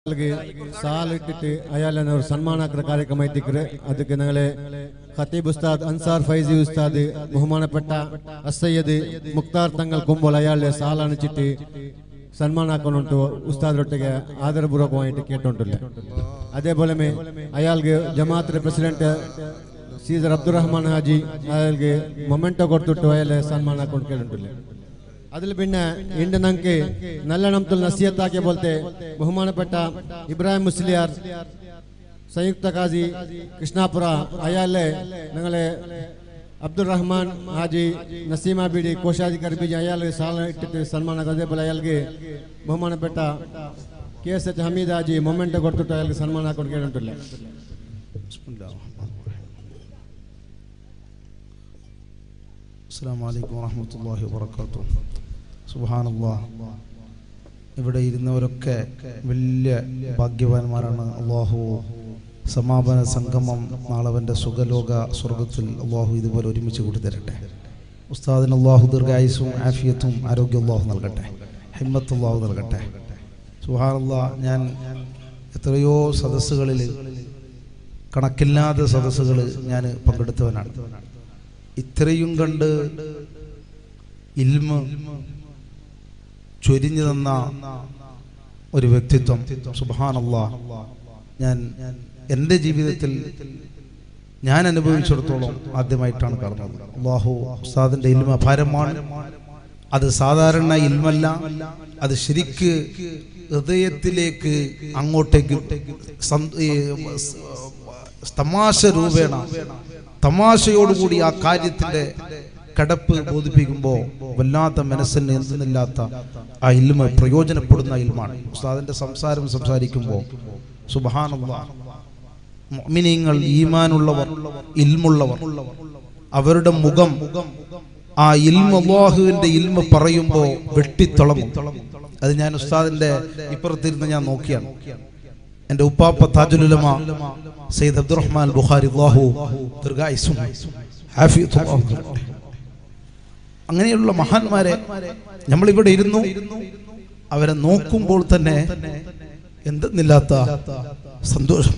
ಅಲ್ಲಿಗೆ ಸಾಲಿಟ್ಟಿಟ್ಟು ಅಯಾಲನ ಅವ್ರು ಸನ್ಮಾನ ಹಾಕಿದ ಕಾರ್ಯಕ್ರಮ ಐತಿಕ್ರೆ ಅದಕ್ಕೆ ನಾಳೆ ಖತೀಬ್ ಉಸ್ತಾದ್ ಅನ್ಸಾರ್ ಫೈಜಿ ಉಸ್ತಾದ್ ബഹുമാനപ്പെട്ട അസയ്യദ് മുക്താർ തങ്ങൾ കുമ്പോൾ അയാളുടെ സാലണിച്ചിട്ട് സന്മാനാക്കുന്നുണ്ട് ഉസ്താദിനൊട്ടിಗೆ ആദരപൂർവകമായിട്ട് കേട്ടോണ്ടില്ല അതേപോലെ മേ അയാൾക്ക് ജമാഅത്തിന്റെ പ്രസിഡന്റ് സീദർ അബ്ദുറഹ്മാൻ ഹാജി അയാൾക്ക് മൊമെന്റോ കൊടുത്തിട്ട് അയാളെ സന്മാന ಹಾಕೊಂಡು ಕೇಳಿಟ್ಟಿಲ್ಲ അതിൽ പിന്നെ ഇണ്ട് നമുക്ക് നല്ല നംതുൽ നസിയത്താക്കിയ പോലത്തെ ബഹുമാനപ്പെട്ട ഇബ്രാഹിം മുസ്ലിയാർ സംയുക്ത കാജി കൃഷ്ണാപുര അയാളെ നിങ്ങളെ അബ്ദുൾ റഹ്മാൻ ഹാജി നസീമ ബിഡി കോശാധികാരി ബിജി അയാൾ സാല ഇട്ടിട്ട് സന്മാന അതേപോലെ അയാൾക്ക് ബഹുമാനപ്പെട്ട K S H Hameed Haji memento കൊടുത്തിട്ട് അയാൾക്ക് സന്മാന ಹಾಕೊಂಡು ಕೇಳಿട്ടിಲ್ಲ بسم الله الرحمن الرحيم السلام عليكم ورحمة الله وبركاته سبحان الله ഇവിടെ ഇരുന്നവരൊക്കെ വലിയ ഭാഗ്യവാന്മാരാണ് അള്ളാഹു സമാപന സംഗമം നാളവൻ്റെ സുഖലോക സ്വർഗത്തിൽ അള്ളാഹു ഇതുപോലെ ഒരുമിച്ച് കൂടി തരട്ടെ ഉസ്താദിന് അള്ളാഹു ദീർഘായുസും ആഫിയത്തും ആരോഗ്യം അള്ളാഹു നൽകട്ടെ ഹിമ്മത്ത് അള്ളാഹു നൽകട്ടെ സുഹാനുള്ള ഞാൻ എത്രയോ സദസ്സുകളിൽ കണക്കില്ലാത്ത സദസ്സുകൾ ഞാൻ പങ്കെടുത്തവനാണ് ഇത്രയും കണ്ട് ഇൽമ ചൊരിഞ്ഞു തന്ന ഒരു വ്യക്തിത്വം സുബാനല്ല ഞാൻ എൻ്റെ ജീവിതത്തിൽ ഞാൻ അനുഭവിച്ചിടത്തോളം ആദ്യമായിട്ടാണ് കാണുന്നത് അള്ളാഹു ഉസ്താദിന്റെ ഇൽമ അപാരമാണ് അത് സാധാരണ ഇൽമല്ല അത് ശരിക്ക് ഹൃദയത്തിലേക്ക് അങ്ങോട്ടേക്ക് സം- ഈ സ്- തമാശ രൂപേണ തമാശയോടുകൂടി ആ കാര്യത്തിന്റെ കടപ്പ് ബോധിപ്പിക്കുമ്പോൾ വല്ലാത്ത മനസ്സിന് എന്തെന്നില്ലാത്ത ആ ഇൽമ പ്രയോജനപ്പെടുന്ന ഇൽമാണ് ഉസ്താദിന്റെ സംസാരം സംസാരിക്കുമ്പോൾ സുബാനുള്ള മുഅ്മിനീങ്ങൾ ഈമാനുള്ളവർ ഇൽമുള്ളവർ അവരുടെ മുഖം ആ ഇൽമ അള്ളാഹുവിന്റെ ഇൽമ പറയുമ്പോൾ വെട്ടിത്തിളങ്ങും അത് ഞാൻ ഉസ്താദിന്റെ ഇപ്പുറത്തിരുന്ന് ഞാൻ നോക്കിയാണ് എന്റെ ഉപ്പാപ്പ താജുലുലമ സയ്യിദ് അബ്ദുറഹ്മാൻ ബുഖാരി അല്ലാഹു ദീർഘായുസ്സും ആഫിയത്തും അല്ലാഹു നൽകട്ടെ. അങ്ങനെയുള്ള മഹാന്മാരെ നമ്മൾ ഇവിടെ ഇരുന്നു അവരെ നോക്കുമ്പോൾ തന്നെ എന്തെന്നില്ലാത്ത സന്തോഷം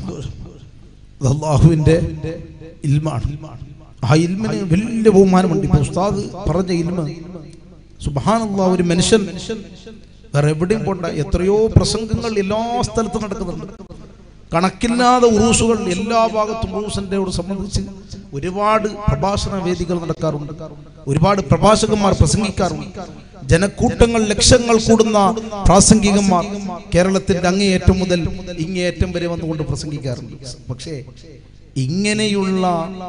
അത് അള്ളാഹുവിന്റെ ഇൽമാണ് ആ ഇൽമിന് വലിയ ബഹുമാനമുണ്ട് ഇപ്പൊ ഉസ്താദ് പറഞ്ഞ ഇൽമ സുബാനുള്ള ഒരു മനുഷ്യൻ വേറെ എവിടെയും പോണ്ട എത്രയോ പ്രസംഗങ്ങൾ എല്ലാ സ്ഥലത്തും നടക്കുന്നുണ്ട് കണക്കില്ലാതെ ഉറൂസുകൾ എല്ലാ ഭാഗത്തും ഉറൂസിന്റെ സംബന്ധിച്ച് ഒരുപാട് പ്രഭാഷണ വേദികൾ നടക്കാറുണ്ട് ഒരുപാട് പ്രഭാഷകന്മാർ പ്രസംഗിക്കാറുണ്ട് ജനക്കൂട്ടങ്ങൾ ലക്ഷങ്ങൾ കൂടുന്ന പ്രാസംഗികന്മാർ കേരളത്തിന്റെ അങ്ങേയറ്റം മുതൽ ഇങ്ങേയറ്റം വരെ വന്നുകൊണ്ട് പ്രസംഗിക്കാറുണ്ട് പക്ഷേ ഇങ്ങനെയുള്ള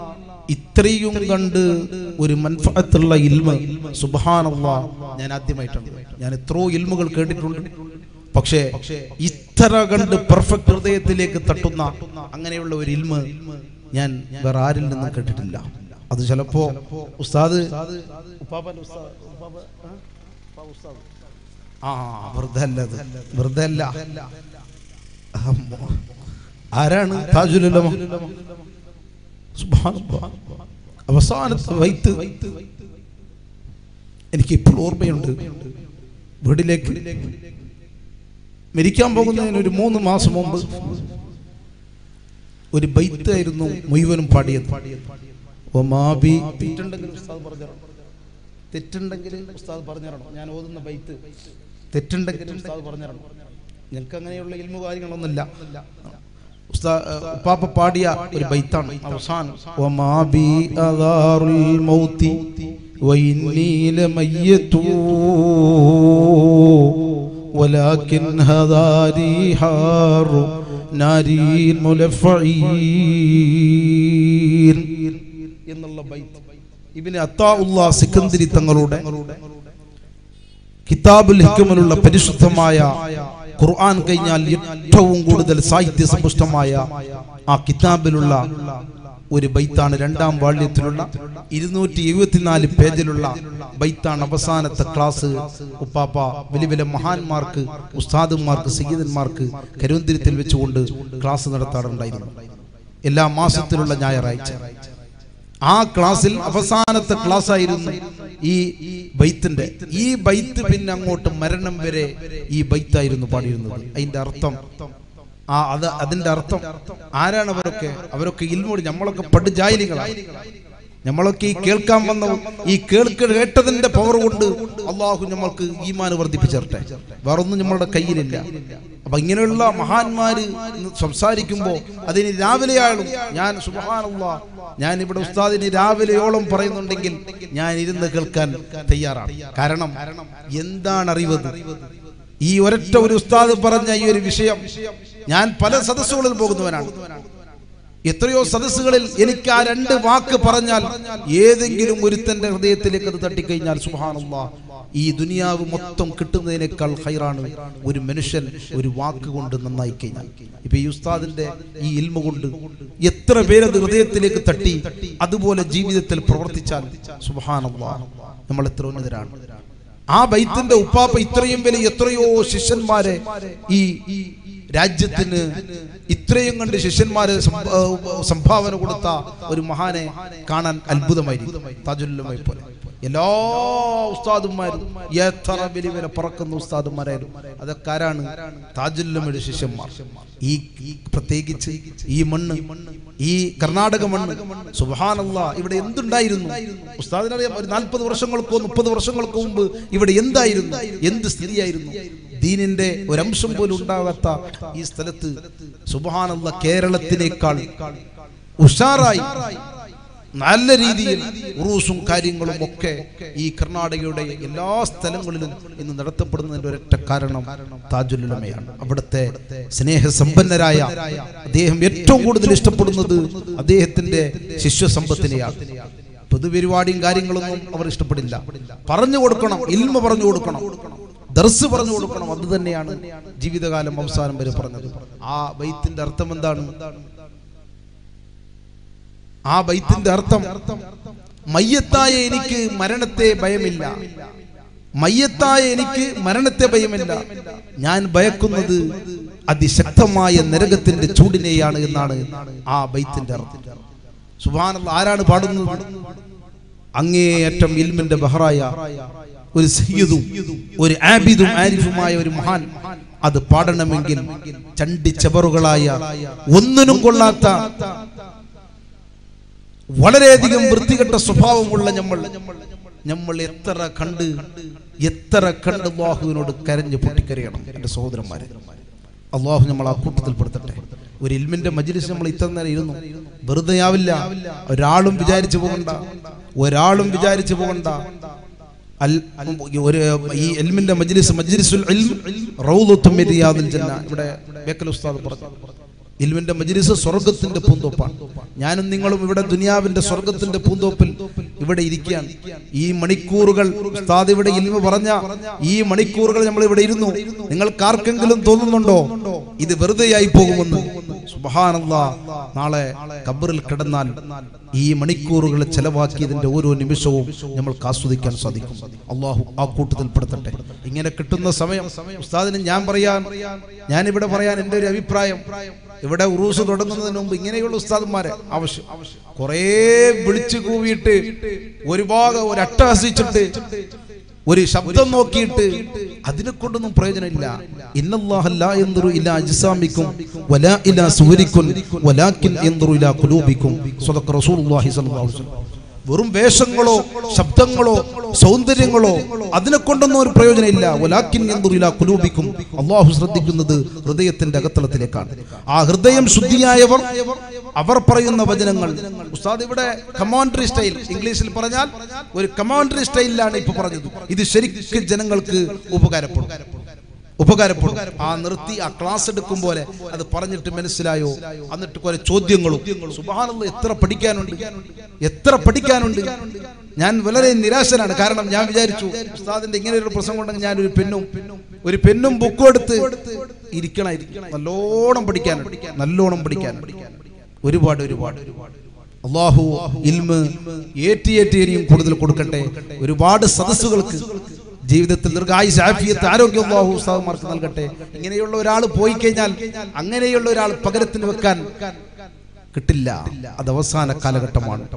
ഇത്രയും കണ്ട് ഒരു മൻഫഅത്തുള്ള ഇൽമ സുബഹാനല്ല ഞാൻ ആദ്യമായിട്ടാണ് ഞാൻ എത്രയോ ഇൽമുകൾ കേട്ടിട്ടുണ്ട് പക്ഷേ ഇത്ര കണ്ട് പെർഫെക്റ്റ് ഹൃദയത്തിലേക്ക് തട്ടുന്ന അങ്ങനെയുള്ള ഒരു ഇൽമ ഞാൻ വേറെ ആരിൽ നിന്നും കേട്ടിട്ടില്ല അത് ചിലപ്പോ ഉസ്താദ് ഉപ്പാപ്പന്റെ ഉസ്താദ്, ഉപ്പാപ്പ, ആ? ഉപ്പാ ഉസ്താദ്. ആ വെറുതെ അല്ല അത് വെറുതെ അല്ല അമ്മോ. ആരാണ് താജുലുലമ സുബ്ഹാനല്ലാഹ്. അവസാനത്തെ വൈത്ത് എനിക്ക് ഇപ്പോൾ ഓർമ്മയുണ്ട് വീട്ടിലേക്ക് മരിക്കാൻ പോകുന്നതിന് ഒരു മൂന്ന് മാസം മുമ്പ് ഒരു ബൈത്തായിരുന്നു മുഴുവനും പാടിയത് ഒമാബി തെറ്റുണ്ടെങ്കിൽ ഉസ്താദ് പറഞ്ഞുതരണം തെറ്റുണ്ടെങ്കിൽ ഉസ്താദ് പറഞ്ഞുതരണം ഞാൻ ഓതുന്ന ബൈത്ത് തെറ്റുണ്ടെങ്കിൽ ഉസ്താദ് പറഞ്ഞുതരണം ഞങ്ങൾക്ക് അങ്ങനെയുള്ള ഇൽമു കാര്യങ്ങളൊന്നുമില്ല ഉസ്താ- ഏഹ് ഉപ്പാപ്പ പാടിയ ഒരു ബൈത്താണ് അവസാനം ഒമാബി അദാറുൽ മൗതി വൈന്നീ ലമയ്യതു ولكن هذا ريحار ناري الملفعين എന്നുള്ള ബൈത്ത് ഇബിന് അത്താഉള്ള സിക്കന്ദരി തങ്ങളുടെ കിതാബുൽ ഹിക്കമിലുള്ള പരിശുദ്ധമായ ഖുർആൻ കഴിഞ്ഞാൽ ഏറ്റവും കൂടുതൽ സാഹിത്യ സമ്പുഷ്ടമായ ആ കിതാബിലുള്ള ഒരു ബൈത്താണ് രണ്ടാം വാള്യത്തിലുള്ള ഇരുന്നൂറ്റി എഴുപത്തിനാല് പേജിലുള്ള ബൈത്താണ് അവസാനത്തെ ക്ലാസ് ഉപ്പാപ്പ വലിയ വലിയ മഹാന്മാർക്ക് ഉസ്താദന്മാർക്ക് സയ്യിദന്മാർക്ക് കരുവന്തിരത്തിൽ വെച്ചുകൊണ്ട് ക്ലാസ് നടത്താറുണ്ടായിരുന്നു എല്ലാ മാസത്തിലുള്ള ഞായറാഴ്ച ആ ക്ലാസ്സിൽ അവസാനത്തെ ക്ലാസ് ആയിരുന്നു ഈ ബൈത്തിന്റെ ഈ ബൈത്ത് പിന്നെ അങ്ങോട്ട് മരണം വരെ ഈ ബൈത്തായിരുന്നു പാടിയിരുന്നത് അതിന്റെ അർത്ഥം ആ അത് അതിന്റെ അർത്ഥം ആരാണ് അവരൊക്കെ അവരൊക്കെ ഇൽമോട് നമ്മളൊക്കെ പടുജാലികളാണ് നമ്മളൊക്കെ ഈ കേൾക്കാൻ വന്ന ഈ കേൾക്ക കേട്ടതിന്റെ പവർ കൊണ്ട് അള്ളാഹു നമ്മൾക്ക് ഈമാന് വർദ്ധിപ്പിച്ചേർട്ടെ വേറൊന്നും നമ്മളുടെ കയ്യിലില്ല അപ്പൊ ഇങ്ങനെയുള്ള മഹാന്മാര് സംസാരിക്കുമ്പോൾ അതിന് രാവിലെയാളും ഞാൻ സുബഹാനല്ലാ ഞാൻ ഇവിടെ ഉസ്താദിന് രാവിലെയോളം പറയുന്നുണ്ടെങ്കിൽ ഞാൻ ഇരുന്ന് കേൾക്കാൻ തയ്യാറാണ് കാരണം എന്താണ് അറിവത് ഈ ഒരൊറ്റ ഒരു ഉസ്താദ് പറഞ്ഞ ഈ ഒരു വിഷയം ഞാൻ പല സദസ്സുകളിൽ പോകുന്നവനാണ് എത്രയോ സദസ്സുകളിൽ എനിക്ക് ആ രണ്ട് വാക്ക് പറഞ്ഞാൽ ഏതെങ്കിലും ഒരുത്തന്റെ ഹൃദയത്തിലേക്ക് അത് തട്ടിക്കഴിഞ്ഞാൽ സുഹാനുള്ള ഈ ദുനിയാവ് മൊത്തം കിട്ടുന്നതിനേക്കാൾ ഹൈറാണ് ഒരു മനുഷ്യൻ ഒരു വാക്ക് കൊണ്ട് നന്നായി കഴിഞ്ഞാൽ ഇപ്പൊ ഈ ഉസ്താദിന്റെ ഈ ഇൽമ കൊണ്ട് എത്ര പേരത് ഹൃദയത്തിലേക്ക് തട്ടി അതുപോലെ ജീവിതത്തിൽ പ്രവർത്തിച്ചാൽ സുഹാനുള്ള നമ്മൾ എത്ര ഉന്നതരാണ് ആ ബൈത്തിന്റെ ഉപ്പാപ്പ ഇത്രയും വലിയ എത്രയോ ശിഷ്യന്മാരെ ഈ രാജ്യത്തിന് ഇത്രയും കണ്ട് ശിഷ്യന്മാര് സം- ആ, സംഭാവന കൊടുത്ത ഒരു മഹാനെ കാണാൻ അത്ഭുതമായിരിക്കും താജുല്ലുമായി പോലെ എല്ലാ ഉസ്താദുമാരും എത്ര വലിയ വില പറക്കുന്ന ഉസ്താദുമാരായിരുന്നു അതൊക്കെ ആരാണ് താജുല്ലുമയുടെ ശിഷ്യന്മാർ ഈ ഈ പ്രത്യേകിച്ച് ഈ മണ്ണ് ഈ കർണാടക മണ്ണ് സുബാനല്ല ഇവിടെ എന്തുണ്ടായിരുന്നു ഉസ്താദിനറിയാം ഒരു നാൽപ്പത് വർഷങ്ങൾക്കോ മുപ്പത് വർഷങ്ങൾക്ക് മുമ്പ് ഇവിടെ എന്തായിരുന്നു എന്ത് സ്ഥിതിയായിരുന്നു ദീനിന്റെ ഒരംശം പോലും ഉണ്ടാകാത്ത ഈ സ്ഥലത്ത് സുബാനല്ല കേരളത്തിനേക്കാൾ ഉഷാറായി നല്ല രീതിയിൽ ഉറൂസും കാര്യങ്ങളും ഒക്കെ ഈ കർണാടകയുടെ എല്ലാ സ്ഥലങ്ങളിലും ഇന്ന് നടത്തപ്പെടുന്നതിന്റെ ഒരൊറ്റ കാരണം താജുലുലമയാണ് അവിടുത്തെ സ്നേഹസമ്പന്നരായ അദ്ദേഹം ഏറ്റവും കൂടുതൽ ഇഷ്ടപ്പെടുന്നത് അദ്ദേഹത്തിന്റെ ശിഷ്യസമ്പത്തിനെയാണ് പൊതുപരിപാടിയും കാര്യങ്ങളൊന്നും അവർ ഇഷ്ടപ്പെടില്ല പറഞ്ഞു കൊടുക്കണം ഇൽമ പറഞ്ഞു കൊടുക്കണം ദർസ് പറഞ്ഞു കൊടുക്കണം അത് തന്നെയാണ് ജീവിതകാലം അവസാനം വരെ പറഞ്ഞത് ആ ബൈത്തിന്റെ അർത്ഥം എന്താണ് ആ ബൈത്തിന്റെ അർത്ഥം മയ്യത്തായ എനിക്ക് മരണത്തെ ഭയമില്ല മയ്യത്തായ എനിക്ക് മരണത്തെ ഭയമില്ല ഞാൻ ഭയക്കുന്നത് അതിശക്തമായ നരകത്തിന്റെ ചൂടിനെയാണ് എന്നാണ് ആ ബൈത്തിന്റെ അർത്ഥം സുബാനുള്ള ആരാണ് പാടുന്നത് അങ്ങേയറ്റം ഇൽമിന്റെ ബഹറായ ഒരു സയ്യിദും ഒരു ആബിദും ആരിഫുമായ ഒരു മഹാൻ അത് പാടണമെങ്കിൽ ചണ്ടി ചെവറുകളായ ഒന്നിനും കൊള്ളാത്ത വളരെയധികം വൃത്തികെട്ട സ്വഭാവമുള്ള നമ്മൾ നമ്മൾ എത്ര കണ്ട് എത്ര കണ്ട് അള്ളാഹുവിനോട് കരഞ്ഞ് പൊട്ടിക്കരയണം എൻ്റെ സഹോദരന്മാരെ അള്ളാഹു നമ്മൾ ആ കൂട്ടത്തിൽ പെടുത്തട്ടെ ഒരു ഇൽമിന്റെ മജ്ലിസ് നമ്മൾ ഇത്ര നേരം ഇരുന്നു വെറുതെ ആവില്ല ഒരാളും വിചാരിച്ചു പോകണ്ട ഒരാളും വിചാരിച്ചു പോകണ്ട അൽ ഒരു ഈ എൽമിന്റെ മജ്ലിസ് മജ്ലിസുൽ ഇൽം റൗളത്തും മിൻ റിയാദിൽ ജന്ന ഇവിടെ ബേക്കൽ ഉസ്താദ് പറഞ്ഞു ഇൽമിന്റെ മജ്ലിസ് സ്വർഗത്തിന്റെ പൂന്തോപ്പാണ് ഞാനും നിങ്ങളും ഇവിടെ ദുനിയാവിന്റെ സ്വർഗത്തിന്റെ പൂന്തോപ്പിൽ ഇവിടെ ഇരിക്കുകയാണ് ഈ മണിക്കൂറുകൾ ഉസ്താദ് ഇവിടെ ഇൽമ പറഞ്ഞ ഈ മണിക്കൂറുകൾ നമ്മൾ ഇവിടെ ഇരുന്നു നിങ്ങൾക്ക് ആർക്കെങ്കിലും തോന്നുന്നുണ്ടോ ഇത് വെറുതെയായി പോകുമെന്ന് സുബഹാനല്ലാ നാളെ കബറിൽ കിടന്നാൽ ഈ മണിക്കൂറുകൾ ചെലവാക്കിയതിന്റെ ഓരോ നിമിഷവും നമ്മൾക്ക് ആസ്വദിക്കാൻ സാധിക്കും അള്ളാഹു ആ കൂട്ടത്തിൽ പെടുത്തട്ടെ ഇങ്ങനെ കിട്ടുന്ന സമയം ഉസ്താദിന് ഞാൻ പറയാൻ ഞാൻ ഇവിടെ പറയാൻ എൻ്റെ ഒരു അഭിപ്രായം ഇവിടെ ഉറൂസ് തുടങ്ങുന്നതിന് മുമ്പ് ഇങ്ങനെയുള്ള ഉസ്താദന്മാരെ ആവശ്യം കുറേ വിളിച്ചു കൂവിയിട്ട് ഒരു ഭാഗം ഒരു അട്ടഹസിച്ചിട്ട് ഒരു ശബ്ദം നോക്കിയിട്ട് അതിനെ കൊണ്ടൊന്നും പ്രയോജനമില്ല ഇന്നല്ലാഹല്ല എന്തൊരു ഇല്ല അജ്സാമിക്കും വലാ ഇലാ സുവരിക്കും വലാക്കിൻ എന്തൊരു ഇലാ കുലൂബിക്കും സ്വതക്ക റസൂലുള്ളാഹി സ്വല്ലല്ലാഹു അലൈഹി വസല്ലം വെറും വേഷങ്ങളോ ശബ്ദങ്ങളോ സൗന്ദര്യങ്ങളോ അതിനെ കൊണ്ടൊന്നും ഒരു പ്രയോജനമില്ല വലാക്കിൻ എന്തുറില്ല കുലൂബിക്കും അള്ളാഹു ശ്രദ്ധിക്കുന്നത് ഹൃദയത്തിന്റെ അകത്തളത്തിലേക്കാണ് ആ ഹൃദയം ശുദ്ധിയായവർ അവർ പറയുന്ന വചനങ്ങൾ ഉസ്താദ് ഇവിടെ കമാൻഡറി സ്റ്റൈൽ ഇംഗ്ലീഷിൽ പറഞ്ഞാൽ ഒരു കമാൻഡറി സ്റ്റൈലിലാണ് ഇപ്പൊ പറഞ്ഞത് ഇത് ശരിക്കും ജനങ്ങൾക്ക് ഉപകാരപ്പെടും ഉപകാരപ്പെടും ആ നിർത്തി ആ ക്ലാസ് എടുക്കും പോലെ അത് പറഞ്ഞിട്ട് മനസ്സിലായോ എന്നിട്ട് കുറെ ചോദ്യങ്ങളും സുബാനുള്ള എത്ര പഠിക്കാനുണ്ട് എത്ര പഠിക്കാനുണ്ട് ഞാൻ വളരെ നിരാശനാണ് കാരണം ഞാൻ വിചാരിച്ചു ഉസ്താദിന്റെ ഇങ്ങനെ ഒരു പ്രസംഗം ഉണ്ടെങ്കിൽ ഞാൻ ഒരു പെന്നും ഒരു പെന്നും ബുക്കും എടുത്ത് ഇരിക്കണമായിരിക്കും നല്ലോണം പഠിക്കാനുണ്ട് നല്ലോണം പഠിക്കാനുണ്ട് ഒരുപാട് ഒരുപാട് അള്ളാഹു ഇൽമ് ഏറ്റി ഏറ്റി ഇനിയും കൂടുതൽ കൊടുക്കട്ടെ ഒരുപാട് സദസ്സുകൾക്ക് ജീവിതത്തിൽ ദീർഘായുസ് ആഫിയത്ത് ആരോഗ്യം അള്ളാഹു ഉസ്താദന്മാർക്ക് നൽകട്ടെ ഇങ്ങനെയുള്ള ഒരാൾ പോയി കഴിഞ്ഞാൽ അങ്ങനെയുള്ള ഒരാൾ പകരത്തിന് വെക്കാൻ കിട്ടില്ല അത് അവസാന കാലഘട്ടമാണ്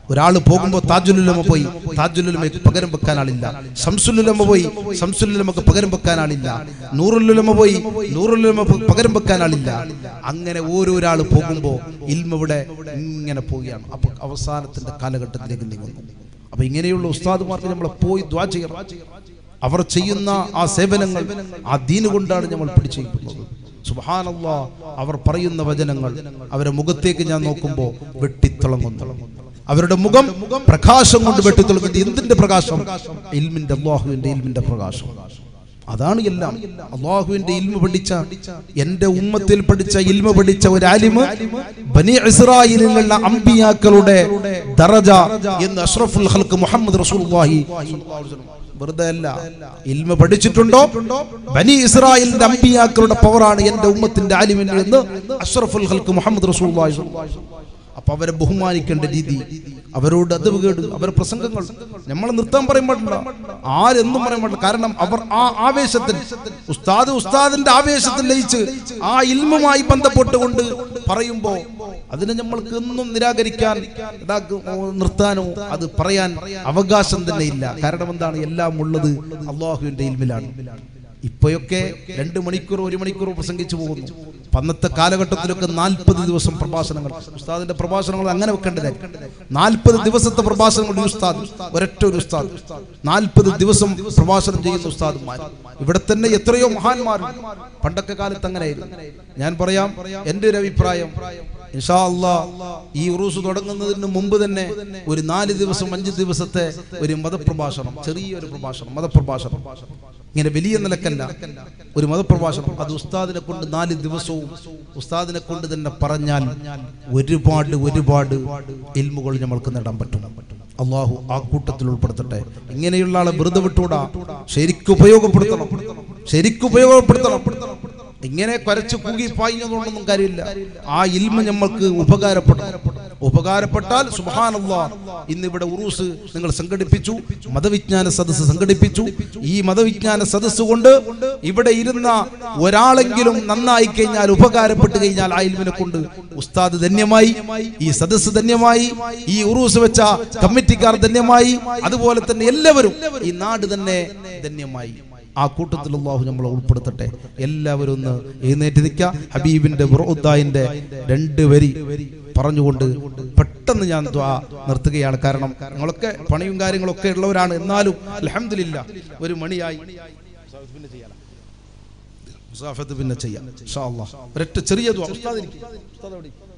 ഒരാൾ പോകുമ്പോൾ താജുലുലമ പോയി താജുലുലമയ്ക്ക് പകരം വെക്കാൻ ആളില്ല ശംസുലുലമ പോയി ശംസുലുലമക്ക് പകരം വെക്കാൻ ആളില്ല നൂറുലുലമ പോയി നൂറുലുലമ പകരം വെക്കാൻ ആളില്ല അങ്ങനെ ഓരോരാൾ പോകുമ്പോൾ ഇൽമ ഇവിടെ ഇങ്ങനെ പോവുകയാണ് അപ്പൊ അവസാനത്തിന്റെ കാലഘട്ടത്തിലേക്ക് നീങ്ങുന്നു അപ്പൊ ഇങ്ങനെയുള്ള ഉസ്താദുമാർക്ക് നമ്മൾ പോയി ദ്വാ ചെയ്യണം അവർ ചെയ്യുന്ന ആ സേവനങ്ങൾ ആ ദീന് കൊണ്ടാണ് നമ്മൾ പിടിച്ചിരിക്കുന്നത് സുബാനല്ലാ അവർ പറയുന്ന വചനങ്ങൾ അവരുടെ മുഖത്തേക്ക് ഞാൻ നോക്കുമ്പോൾ വെട്ടിത്തിളങ്ങുന്നു അവരുടെ മുഖം പ്രകാശം കൊണ്ട് വെട്ടിത്തിളങ്ങുന്നത് എന്തിന്റെ പ്രകാശം ഇൽമിന്റെ അള്ളാഹുവിന്റെ ഇൽമിന്റെ പ്രകാശം അതാണ് എല്ലാം അള്ളാഹുവിന്റെ ഇൽമ പഠിച്ച എന്റെ ഉമ്മത്തിൽ പഠിച്ച ഇൽമ പഠിച്ച ഒരു ആലിമ് ബനി ഇസ്രായേലിലുള്ള അമ്പിയാക്കളുടെ ദറജ എന്ന് അഷ്റഫുൽ ഹൽക്ക് മുഹമ്മദ് റസൂലുള്ളാഹി വെറുതെ അല്ല ഇൽമ പഠിച്ചിട്ടുണ്ടോ ബനി ഇസ്രായേലിന്റെ അമ്പിയാക്കളുടെ പവറാണ് എന്റെ ഉമ്മത്തിന്റെ ആലിമിന് എന്ന് അഷ്റഫുൽ ഹൽക്ക് മുഹമ്മദ് റസൂലുള്ളാഹി അപ്പൊ അവരെ ബഹുമാനിക്കേണ്ട രീതി അവരോട് അതവ് കേട് അവരുടെ പ്രസംഗങ്ങൾ നമ്മൾ നിർത്താൻ പറയാൻ പാടില്ല ആരെന്നും പറയാൻ പാടില്ല കാരണം അവർ ആ ആവേശത്തിൽ ഉസ്താദ് ഉസ്താദിന്റെ ആവേശത്തിൽ ലയിച്ച് ആ ഇൽമുമായി ബന്ധപ്പെട്ടുകൊണ്ട് പറയുമ്പോ അതിനെ നമ്മൾക്ക് എന്നും നിരാകരിക്കാൻ ഇതാക്ക് നിർത്താനോ അത് പറയാൻ അവകാശം തന്നെ ഇല്ല കാരണം എന്താണ് എല്ലാം ഉള്ളത് അള്ളാഹുവിന്റെ ഇൽമിലാണ് ഇപ്പോഴൊക്കെ രണ്ട് മണിക്കൂർ ഒരു മണിക്കൂർ പ്രസംഗിച്ചു പോകുന്നു അന്നത്തെ കാലഘട്ടത്തിലൊക്കെ നാൽപ്പത് ദിവസം പ്രഭാഷണങ്ങൾ ഉസ്താദിന്റെ പ്രഭാഷണങ്ങൾ അങ്ങനെ വെക്കേണ്ടതായി നാൽപ്പത് ദിവസത്തെ പ്രഭാഷണങ്ങൾ ഒരു ഉസ്താദ് ഒരൊറ്റ ഒരു ഉസ്താദ് നാൽപ്പത് ദിവസം പ്രഭാഷണം ചെയ്യുന്ന ഉസ്താദുമാർ ഇവിടെ തന്നെ എത്രയോ മഹാന്മാർ പണ്ടൊക്കെ കാലത്ത് അങ്ങനെയായിരുന്നു ഞാൻ പറയാം എന്റെ ഒരു അഭിപ്രായം ഇൻഷാ അല്ലാ ഈ ഉറൂസ് തുടങ്ങുന്നതിന് മുമ്പ് തന്നെ ഒരു നാല് ദിവസം അഞ്ച് ദിവസത്തെ ഒരു മതപ്രഭാഷണം ചെറിയൊരു പ്രഭാഷണം മതപ്രഭാഷണം ഇങ്ങനെ വലിയ നിലക്കല്ല ഒരു മതപ്രഭാഷണം അത് ഉസ്താദിനെ കൊണ്ട് നാല് ദിവസവും ഉസ്താദിനെ കൊണ്ട് തന്നെ പറഞ്ഞാൽ ഒരുപാട് ഒരുപാട് ഇൽമുകൾ നമ്മൾക്ക് നേടാൻ പറ്റും അള്ളാഹു ആ കൂട്ടത്തിൽ ഉൾപ്പെടുത്തട്ടെ ഇങ്ങനെയുള്ള ആളെ വെറുതെ വിട്ടുകൂടാ ശരിക്കും ഉപയോഗപ്പെടുത്തണം ശരിക്കും ഉപയോഗപ്പെടുത്തണം ഇങ്ങനെ കുരച്ച് കൂകി പായുന്നതുകൊണ്ടൊന്നും കാര്യമില്ല ആ ഇൽമ നമ്മൾക്ക് ഉപകാരപ്പെടണം ഉപകാരപ്പെട്ടാൽ സുബാനല്ലാ ഇന്ന് ഇവിടെ ഉറൂസ് നിങ്ങൾ സംഘടിപ്പിച്ചു മതവിജ്ഞാന സദസ്സ് സംഘടിപ്പിച്ചു ഈ മതവിജ്ഞാന സദസ്സ് കൊണ്ട് ഇവിടെ ഇരുന്ന ഒരാളെങ്കിലും നന്നായി കഴിഞ്ഞാൽ ഉപകാരപ്പെട്ട് കഴിഞ്ഞാൽ ആ ഇൽമിനെ കൊണ്ട് ഉസ്താദ് ധന്യമായി ഈ സദസ്സ് ധന്യമായി ഈ ഉറൂസ് വെച്ച കമ്മിറ്റിക്കാർ ധന്യമായി അതുപോലെ തന്നെ എല്ലാവരും ഈ നാട് തന്നെ ധന്യമായി ആ കൂട്ടത്തിൽ അള്ളാഹു നമ്മളെ ഉൾപ്പെടുത്തട്ടെ എല്ലാവരും ഒന്ന് എഴുന്നേറ്റ് നിൽക്കുക ഹബീബിന്റെ ബുറുദ്ദായിന്റെ രണ്ട് വരി പറഞ്ഞുകൊണ്ട് പെട്ടെന്ന് ഞാൻ ദ്വാ നിർത്തുകയാണ് കാരണം നിങ്ങളൊക്കെ പണിയും കാര്യങ്ങളൊക്കെ ഉള്ളവരാണ് എന്നാലും അലഹമില്ല ഒരു മണിയായി പിന്നെ ചെയ്യാം മുസാഫത്ത് പിന്നെ ചെയ്യാം ഇൻഷാ അല്ലാഹ്. ഒരൊറ്റ ചെറിയ ദ്വാ ഉസ്താദ് ഇരിക്ക്. ഉസ്താദ് അവിടെ ഇരിക്ക്.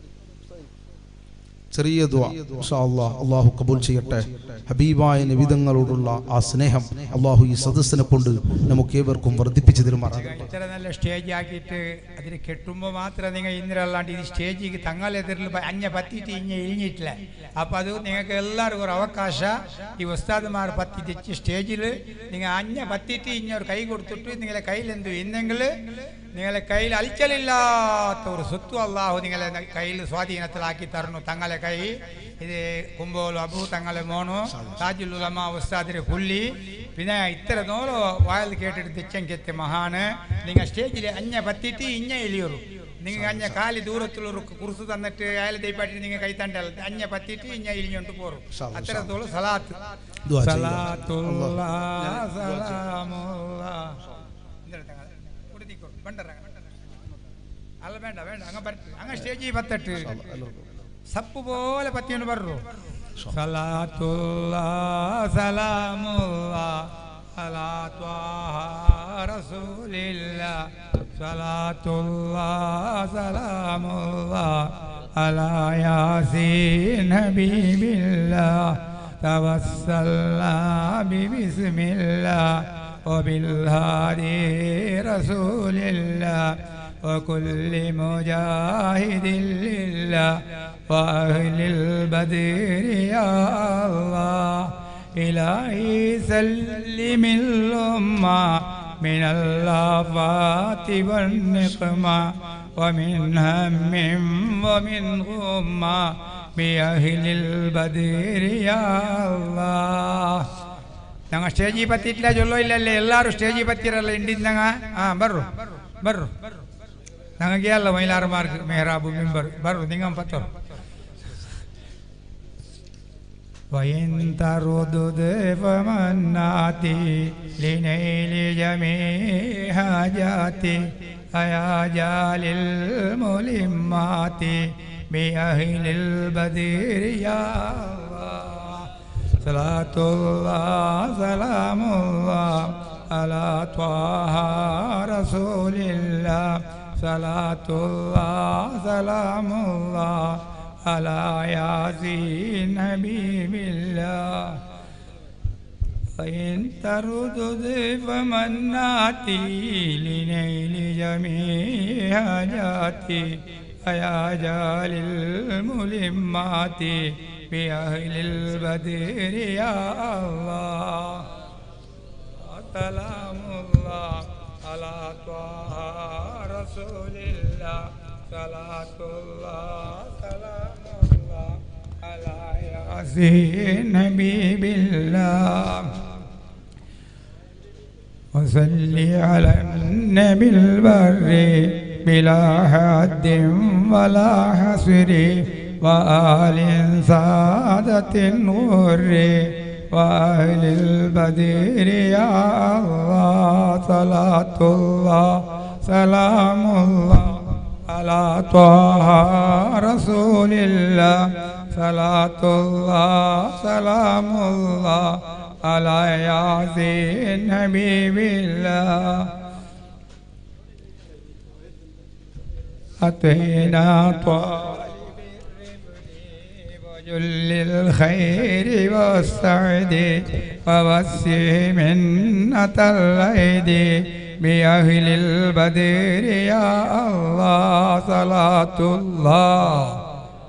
ചെറിയ ദ്വാ ഇൻഷാ അല്ലാഹ്. അള്ളാഹു കബൂൽ ചെയ്യട്ടെ ഹബീബായ നിവിധങ്ങളോടുള്ള ആ സ്നേഹം അള്ളാഹു ഈ സദസ്സിനെ കൊണ്ട് നമുക്ക് ഏവർക്കും വർദ്ധിപ്പിച്ചു തരുമാറാകട്ടെ ഇത്ര നല്ല സ്റ്റേജ് ആക്കിയിട്ട് അതിൽ കെട്ടുമ്പോൾ മാത്രം നിങ്ങൾ ഇന്നരല്ലാണ്ട് ഇത് സ്റ്റേജിക്ക് തങ്ങളെതിരിൽ അഞ്ഞ പത്തിയിട്ട് ഇഞ്ഞ ഇഴിഞ്ഞിട്ടില്ല അപ്പോൾ അത് നിങ്ങൾക്ക് എല്ലാവർക്കും ഒരു അവകാശ ഈ ഉസ്താദുമാർ പത്തി തെച്ച് സ്റ്റേജിൽ നിങ്ങൾ അഞ്ഞ പത്തിയിട്ട് ഇഞ്ഞ ഒരു കൈ കൊടുത്തിട്ട് നിങ്ങളെ കയ്യിൽ എന്തു ഇന്നെങ്കിൽ നിങ്ങളെ കയ്യിൽ അലിച്ചലില്ലാത്ത ഒരു സ്വത്ത് അള്ളാഹു നിങ്ങളെ കയ്യിൽ സ്വാധീനത്തിലാക്കി തരുന്നു തങ്ങളെ കൈ ഇത് കുമ്പോലു അബു തങ്ങളെ മോണു താജുൽ ഉലമ ഉസ്താദിന്റെ പുല്ലി പിന്നെ ഇത്ര നോളോ വായൽ കേട്ടിട്ട് തെച്ചെങ്കെത്തെ മഹാന് നിങ്ങൾ സ്റ്റേജിൽ അഞ്ഞ പത്തിയിട്ട് ഇഞ്ഞ എലിയൊരു നിങ്ങൾ അഞ്ഞ കാലി ദൂരത്തിലൊരു കുറിച്ച് തന്നിട്ട് അയാൾ ദൈപ്പാട്ടി നിങ്ങൾ കൈ തണ്ടല്ല അഞ്ഞ പത്തിയിട്ട് ഇഞ്ഞ ഇലിഞ്ഞോണ്ട് പോറും അത്രത്തോളം സലാത്ത് ദുആ ചെയ്യാം. സലാത്തുള്ള സലാമുള്ള ഇന്നലെ തങ്ങളെ കുടുതിക്കോ ബണ്ടറ അല്ല വേണ്ട വേണ്ട അങ്ങ് പറ്റ് അങ്ങ് സ്റ്റേജിൽ പത്തിട്ട് സപ്പ് പോലെ പത്തിയോണ്ട് പറഞ്ഞു സലാത്തുള്ള സലാമുള്ള സലാത്വാഹ റസൂലില്ല സലാത്തുള്ള സലാമുള്ള അലാ യാസീൻ ഹബീബില്ല توسلنا ببسم الله وبالهادي رسول الله وكل مجاهد لله وأهل البدر يا الله إلهي سلم الأمة من الآفات والنقمة ومن هم ومن غمة بأهل البدر يا الله ഞങ്ങൾ സ്റ്റേജിൽ പറ്റിയിട്ടില്ല ചൊല്ലോ ഇല്ലല്ലേ എല്ലാവരും സ്റ്റേജിൽ പറ്റിയറല്ല ഉണ്ടിന്നങ്ങ ആ ബറു ബറു ഞങ്ങൾക്ക് അല്ല മൈലാറുമാർക്ക് മെഹ്റാബു മിമ്പർ ബറു നിങ്ങൾ പറ്റോ وإن تردد فمناتي لنيل جميع حاجاتي أيا جال الملمات بأهل البدير يا الله صلاة الله سلام الله على طه رسول الله صلاة الله سلام الله على ياسين حبيب الله فإن تردد فمناتي لنيل جميع حاجاتي أيا جال الملمات بأهل البدر يا الله سلام الله على طه رسول الله صلاة الله سلام الله على ياسين حبيب الله وصل على النبي البر بلا حد ولا حصر وآل سادة غر وأهل البدر يا الله صلاة الله سلام الله على طه رسول الله صلاة الله سلام الله على ياسين حبيب الله أتينا طالب وجل الخير والسعد ووسع منة الأيدي بأهل البدر يا الله صلاة الله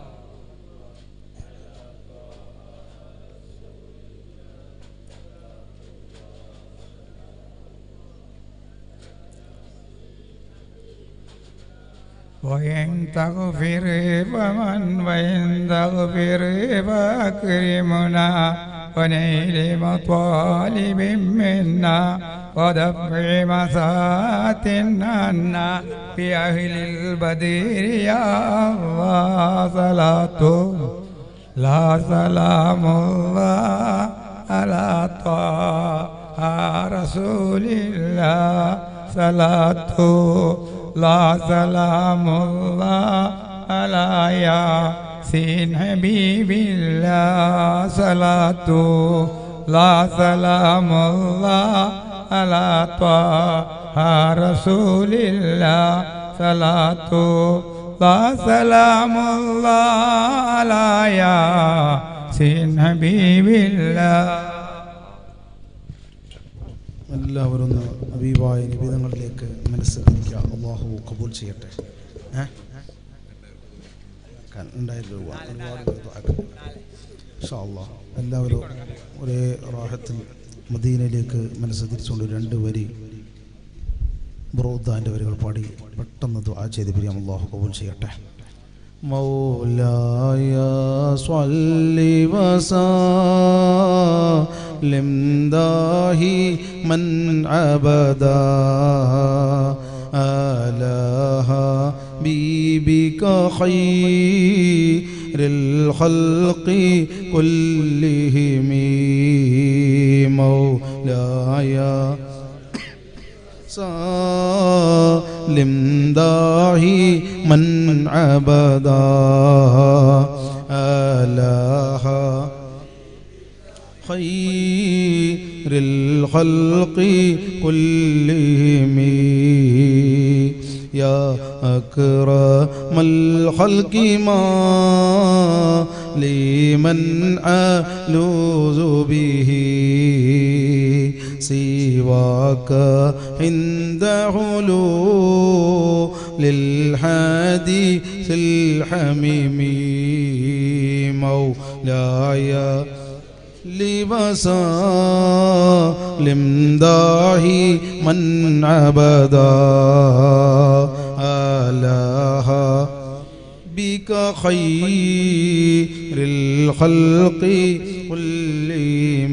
وإن تغفر فمن وإن تغفر فأكرمنا ونيل مطالب منا ودفع مسات عنا بأهل البدير يا الله صلاة لا سلام الله على طه رسول الله صلاة لا سلام الله على ياسين حبيب الله صلاة لا سلام الله على طه رسول الله صلاة لا سلام الله على ياسين حبيب الله എല്ലാവരും ഒന്ന് അബീബായ നിബിധങ്ങളിലേക്ക് മനസ്സ് തിരിക്കുക അള്ളാഹു കബൂൽ ചെയ്യട്ടെ ഏ? ക- ഉണ്ടായിരുന്നു ഒരുപാട് ഒരുപാട് പേര് ദുആ ചെയ്തു. ഇൻഷാ അള്ളാഹ് എല്ലാവരും ഒരേ റാഹത്തിൽ മദീനയിലേക്ക് മനസ്സ് തിരിച്ചുകൊണ്ട് രണ്ട് വരി ബുറോദ്ദാൻ്റെ വരികൾ പാടി പെട്ടെന്ന് ദുആ ചെയ്ത് പിരിയാം അള്ളാഹു കബൂൽ ചെയ്യട്ടെ مولاي صل وسلم داهي من عبدا آلها بيبك خير الخلق كلهم مولاي سالم داهي من عبدا آلها خير الخلق كلهم يا أكرم الخلق ما لمن ألوذ به سواك عند علو للحديث الحميم مولاي لبسالم داهي من عبدا آلها بك خير الخلق كلهم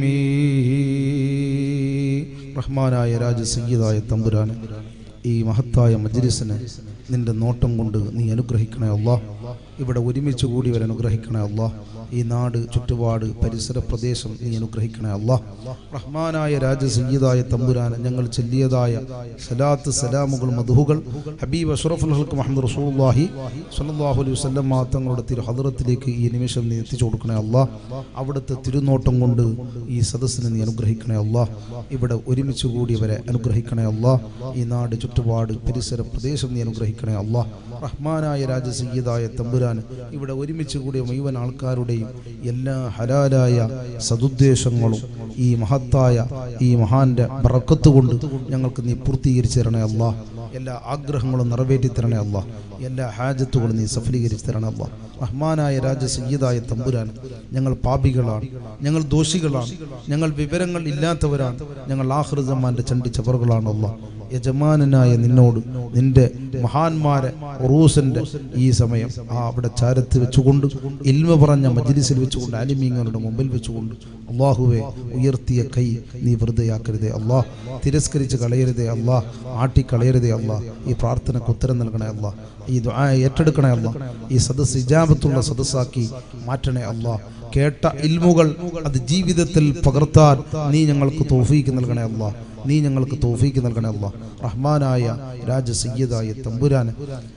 റഹ്മാനായ രാജ സയ്യിദായ തമ്പുരാന് ഈ മഹത്തായ മജ്ലിസിന് നിന്റെ നോട്ടം കൊണ്ട് നീ അനുഗ്രഹിക്കണേ അല്ലാ ഇവിടെ ഒരുമിച്ച് കൂടി വരെ അനുഗ്രഹിക്കണേ അല്ലാ ഈ നാട് ചുറ്റുപാട് പരിസര പ്രദേശം നീ അനുഗ്രഹിക്കണേ അല്ലാ റഹ്മാനായ രാജ സയ്യിദായ തമ്പുരാന് ഞങ്ങൾ ചെല്ലിയതായ സലാത്ത് സലാമുകൾ മധുഹുകൾ ഹബീബ് അഷ്റഫുൽ ഹൽക്ക് മുഹമ്മദ് റസൂലുള്ളാഹി സ്വല്ലല്ലാഹു അലൈഹി വസല്ലം തങ്ങളുടെ തിരു ഹദറത്തിലേക്ക് ഈ നിമിഷം നീ എത്തിച്ചു കൊടുക്കണേ അല്ലാ അവിടുത്തെ തിരുനോട്ടം കൊണ്ട് ഈ സദസ്സിനെ നീ അനുഗ്രഹിക്കണേ അല്ലാ ഇവിടെ ഒരുമിച്ച് കൂടിയവരെ അനുഗ്രഹിക്കണേ അല്ലാ ഈ നാട് ചുറ്റുപാട് പരിസര പ്രദേശം നീ അനുഗ്രഹിക്കണേ അല്ലാ റഹ്മാനായ രാജ സയ്യിദായ തമ്പുരാൻ ഇവിടെ ഒരുമിച്ച് കൂടിയ മുഴുവൻ ആൾക്കാരുടെയും എല്ലാ ഹലാലായ സതുദ്ദേശങ്ങളും ഈ മഹത്തായ ഈ മഹാന്റെ ബറക്കത്ത് കൊണ്ട് ഞങ്ങൾക്ക് നീ പൂർത്തീകരിച്ചു തരണേ അല്ലാ എല്ലാ ആഗ്രഹങ്ങളും നിറവേറ്റി തരണേ അല്ലാ എല്ലാ ഹാജത്തുകളും നീ സഫലീകരിച്ചു തരണേ അല്ലാ റഹ്മാനായ രാജ സയ്യിദായ തമ്പുരാൻ ഞങ്ങൾ പാപികളാണ് ഞങ്ങൾ ദോഷികളാണ് ഞങ്ങൾ വിവരങ്ങൾ ഇല്ലാത്തവരാണ് ഞങ്ങൾ ആഹൃതമാന്റെ ചണ്ടി ചവറുകളാണ് അല്ലാ യജമാനനായ നിന്നോട് നിന്റെ മഹാന്മാരെ ഉറൂസിന്റെ ഈ സമയം ആ അവിടെ ചാരത്ത് വെച്ചുകൊണ്ട് ഇൽമ പറഞ്ഞ മജ്ലിസിൽ വെച്ചുകൊണ്ട് ആലിമീങ്ങളുടെ മുമ്പിൽ വെച്ചുകൊണ്ട് അള്ളാഹുവെ ഉയർത്തിയ കൈ നീ വെറുതെയാക്കരുതേ അള്ളാഹ് തിരസ്കരിച്ച് കളയരുതേ അള്ളാഹ് ആട്ടിക്കളയരുതേ അള്ളാഹ് ഈ പ്രാർത്ഥനയ്ക്ക് ഉത്തരം നൽകണേ അള്ളാഹ് ഈ ദുആ ഏറ്റെടുക്കണേ അള്ളാഹ് ഈ സദസ് ഇജാബത്തുള്ള സദസ്സാക്കി മാറ്റണേ അള്ളാഹ് കേട്ട ഇൽമുകൾ അത് ജീവിതത്തിൽ പകർത്താൻ നീ ഞങ്ങൾക്ക് തോഫീക്ക് നൽകണേ അള്ളാഹ് നീ ഞങ്ങൾക്ക് തോഫീക്ക് നൽകണേ അല്ല റഹ്മാനായ രാജ സയ്യദായ തമ്പുരാന്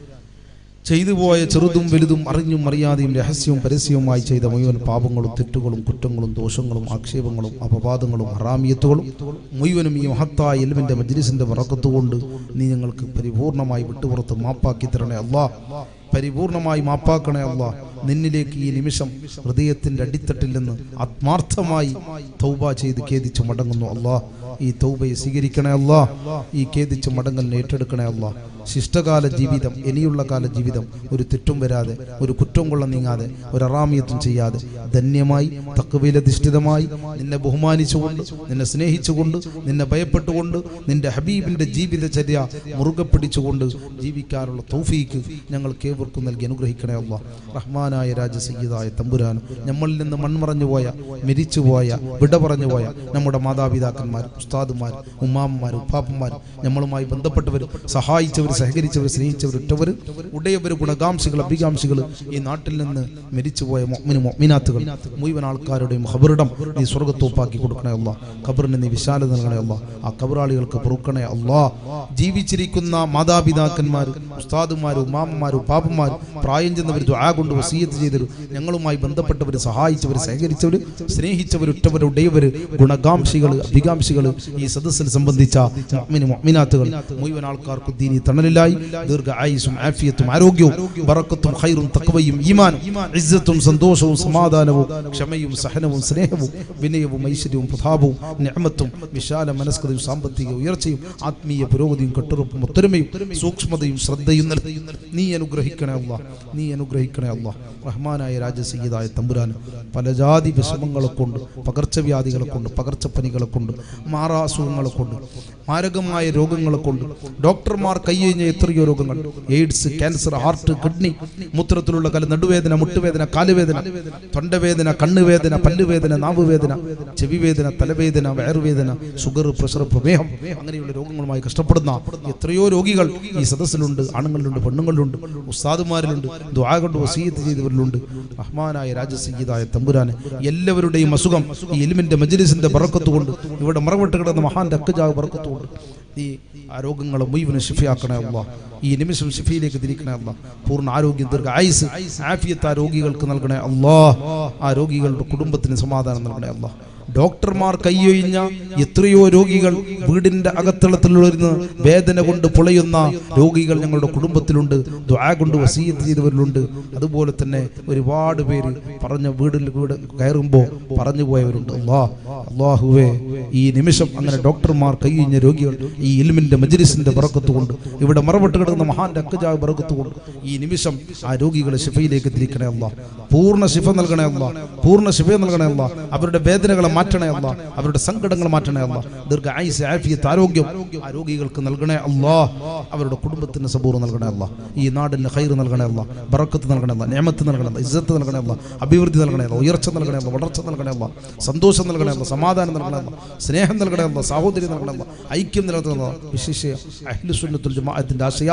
ചെയ്തു പോയ ചെറുതും വലുതും അറിഞ്ഞും അറിയാതെയും രഹസ്യവും പരസ്യവുമായി ചെയ്ത മുഴുവൻ പാപങ്ങളും തെറ്റുകളും കുറ്റങ്ങളും ദോഷങ്ങളും ആക്ഷേപങ്ങളും അപവാദങ്ങളും ഹറാമിയത്തുകളും മുഴുവനും ഈ മഹത്തായ എൽമിന്റെ മജ്ലിസിന്റെ വറക്കത്തുകൊണ്ട് നീ ഞങ്ങൾക്ക് പരിപൂർണമായി വിട്ടുപുറത്ത് മാപ്പാക്കി തരണേ അല്ലാ പരിപൂർണമായി മാപ്പാക്കണേ അല്ല നിന്നിലേക്ക് ഈ നിമിഷം ഹൃദയത്തിന്റെ അടിത്തട്ടിൽ നിന്ന് ആത്മാർത്ഥമായി തൗബ ചെയ്ത് ഖേദിച്ച് മടങ്ങുന്നു അല്ലാ ഈ തൗബയെ സ്വീകരിക്കണേ അല്ലാ ഈ ഖേദിച്ച് മടങ്ങലിനെ ഏറ്റെടുക്കണേ അല്ലാ ശിഷ്ടകാല ജീവിതം ഇനിയുള്ള കാല ജീവിതം ഒരു തെറ്റും വരാതെ ഒരു കുറ്റം കൊള്ള നീങ്ങാതെ ഒരു അറാമിയത്തും ചെയ്യാതെ ധന്യമായി തക്കവിലധിഷ്ഠിതമായി നിന്നെ ബഹുമാനിച്ചുകൊണ്ട് നിന്നെ സ്നേഹിച്ചുകൊണ്ട് നിന്നെ ഭയപ്പെട്ടുകൊണ്ട് നിന്റെ ഹബീബിന്റെ ജീവിതചര്യ മുറുകെ പിടിച്ചുകൊണ്ട് ജീവിക്കാനുള്ള തൗഫീക്ക് ഞങ്ങൾക്ക് ഏവർക്കും നൽകി അനുഗ്രഹിക്കണേ അല്ല റഹ്മാനായ രാജസയ്യതായ തമ്പുരാൻ നമ്മളിൽ നിന്ന് മൺമറഞ്ഞു പോയ മരിച്ചുപോയ വിട പറഞ്ഞു പോയ നമ്മുടെ മാതാപിതാക്കന്മാർ ഉസ്താദുമാർ ഉമ്മാമ്മമാർ ഉപ്പാപ്പന്മാർ നമ്മളുമായി ബന്ധപ്പെട്ടവർ സഹായിച്ചവർ സഹകരിച്ചവർ സ്നേഹിച്ചവർ ഉറ്റവർ ഉടയവർ ഗുണകാംക്ഷികൾ അഭികാംക്ഷികൾ ഈ നാട്ടിൽ നിന്ന് മരിച്ചുപോയ മൊമിന് മൊമിനാത്തുകൾ മുഴുവൻ ആൾക്കാരുടെയും ഖബറിടം നീ സ്വർഗത്തോപ്പാക്കി കൊടുക്കണേ അല്ല ഖബറിന് നീ വിശാലത നൽകണേ അല്ല ആ ഖബറാളികൾക്ക് പൊറുക്കണേ അല്ലാ ജീവിച്ചിരിക്കുന്ന മാതാപിതാക്കന്മാർ ഉസ്താദുമാരും ഉമ്മാമ്മമാരും പാപ്പന്മാരും പ്രായം ചെന്നവർ ദുആ കൊണ്ട് വസീയത്ത് ചെയ്തവർ ഞങ്ങളുമായി ബന്ധപ്പെട്ടവർ സഹായിച്ചവർ സഹകരിച്ചവർ സ്നേഹിച്ചവർ ഉറ്റവർ ഉടയവർ ഗുണകാംക്ഷികൾ അഭികാംക്ഷികൾ ഈ സദസ്സിൽ സംബന്ധിച്ച മുഅ്മിന് മുഅ്മിനാത്തുകൾ മുഴുവൻ ആൾക്കാർക്കും ദീനി തണലിലായി ദീർഘ ആയുസും ആഫിയത്തും ആരോഗ്യവും ബറക്കത്തും ഖൈറും തഖ്വയും ഈമാനും ഇസ്സത്തും സന്തോഷവും സമാധാനവും ക്ഷമയും സഹനവും സ്നേഹവും വിനയവും ഐശ്വര്യവും പ്രതാപവും നിഅമത്തും വിശാല മനസ്കതയും സാമ്പത്തിക ഉയർച്ചയും ആത്മീയ പുരോഗതിയും കെട്ടുറപ്പും ഒത്തൊരുമയും സൂക്ഷ്മതയും ശ്രദ്ധയും നൽകി നീ അനുഗ്രഹിക്കണേ അല്ല നീ അനുഗ്രഹിക്കണേ അല്ല റഹ്മാനായ രാജസീയതായ തമ്പുരാൻ പല ജാതി വിഷമങ്ങളെ കൊണ്ട് പകർച്ചവ്യാധികളെ കൊണ്ട് പകർച്ചപ്പനികളെ കൊണ്ട് മാറാസുഖങ്ങളെ കൊണ്ട് മാരകമായ രോഗങ്ങളെ കൊണ്ട് ഡോക്ടർമാർ കൈയൊഴിഞ്ഞ എത്രയോ രോഗങ്ങൾ എയ്ഡ്സ് ക്യാൻസർ ഹാർട്ട് കിഡ്നി മൂത്രത്തിലുള്ള കല നടുവേദന മുട്ടുവേദന കാലുവേദന തൊണ്ടവേദന കണ്ണുവേദന പല്ലുവേദന നാവുവേദന ചെവിവേദന തലവേദന വയറുവേദന ഷുഗർ പ്രഷർ പ്രമേഹം അങ്ങനെയുള്ള രോഗങ്ങളുമായി കഷ്ടപ്പെടുന്ന എത്രയോ രോഗികൾ ഈ സദസ്സിലുണ്ട് ആണുങ്ങളിലുണ്ട് പെണ്ണുങ്ങളിലുണ്ട് ഉസ്താദുമാരിലുണ്ട് ദ്വാ കൊണ്ട് വസീയത്ത് ചെയ്തവരിലുണ്ട് റഹ്മാനായ രാജസംഗീതായ തമ്പുരാന് എല്ലാവരുടെയും അസുഖം ഈ എലിമിന്റെ മജ്ലിസിന്റെ ബറക്കത്ത് കൊണ്ട് ഇവിടെ മറവിട്ട് കിടന്ന മഹാന്റെ അക്കജാവ് ബറക്കത്ത് കൊണ്ട് നീ ആ രോഗങ്ങളെ മുഴുവനും ഷിഫിയാക്കണേ അല്ല ഈ നിമിഷം ഷിഫിയിലേക്ക് തിരിക്കണേ അല്ല പൂർണ്ണ ആരോഗ്യം ദീർഘ ആയുസ് ആഫിയത്ത് ആ രോഗികൾക്ക് നൽകണേ അല്ലാ ആ രോഗികളുടെ കുടുംബത്തിന് സമാധാനം നൽകണേ അല്ലാ ഡോക്ടർമാർ കൈയൊഴിഞ്ഞ എത്രയോ രോഗികൾ വീടിന്റെ അകത്തളത്തിലുള്ളിരുന്ന് വേദന കൊണ്ട് പുളയുന്ന രോഗികൾ ഞങ്ങളുടെ കുടുംബത്തിലുണ്ട് ദ്വാ കൊണ്ട് വസീയത്ത് ചെയ്തവരിലുണ്ട് അതുപോലെ തന്നെ ഒരുപാട് പേര് പറഞ്ഞ വീടിൽ വീട് കയറുമ്പോൾ പറഞ്ഞു പോയവരുണ്ട് അല്ലാ അള്ളാഹുവേ ഈ നിമിഷം അങ്ങനെ ഡോക്ടർമാർ കൈയൊഴിഞ്ഞ രോഗികൾ ഈ ഇൽമിന്റെ മജ്ലിസിന്റെ ബറക്കത്ത് കൊണ്ട് ഇവിടെ മറവിട്ട് കിടക്കുന്ന മഹാന്റെ അക്കജാവ് ബറക്കത്ത് കൊണ്ട് ഈ നിമിഷം ആ രോഗികളെ ശിഫയിലേക്ക് തിരിക്കണേ അല്ല പൂർണ്ണ ശിഫ നൽകണേ അല്ല പൂർണ്ണ ശിഫ നൽകണേ അല്ല അവരുടെ വേദനകളെ മാറ്റണേ അല്ല അവരുടെ സങ്കടങ്ങൾ മാറ്റണേ അല്ല ദീർഘ ആയുസ് ആഫിയത്ത് ആരോഗ്യം ആ രോഗികൾക്ക് നൽകണേ അല്ലാ അവരുടെ കുടുംബത്തിന് സബൂർ നൽകണേ അല്ല ഈ നാടിന് ഹൈർ നൽകണേ അല്ല ബറക്കത്ത് നൽകണേ അല്ല നിയമത്ത് നൽകണേ അല്ല ഇജ്ജത്ത് നൽകണേ അല്ല അഭിവൃദ്ധി നൽകണേ അല്ല ഉയർച്ച നൽകണേ അല്ല വളർച്ച നൽകണേ അല്ല സന്തോഷം നൽകണേ അല്ല സമാധാനം നൽകണേ അല്ല സ്നേഹം നൽകണേ അല്ല സാഹോദര്യം നൽകണേ അല്ല ഐക്യം നിലനിർത്തണേ അല്ല വിശേഷ അഹ്ലുസുന്നത്തുൽ ജമാഅത്തിന്റെ ആശയാ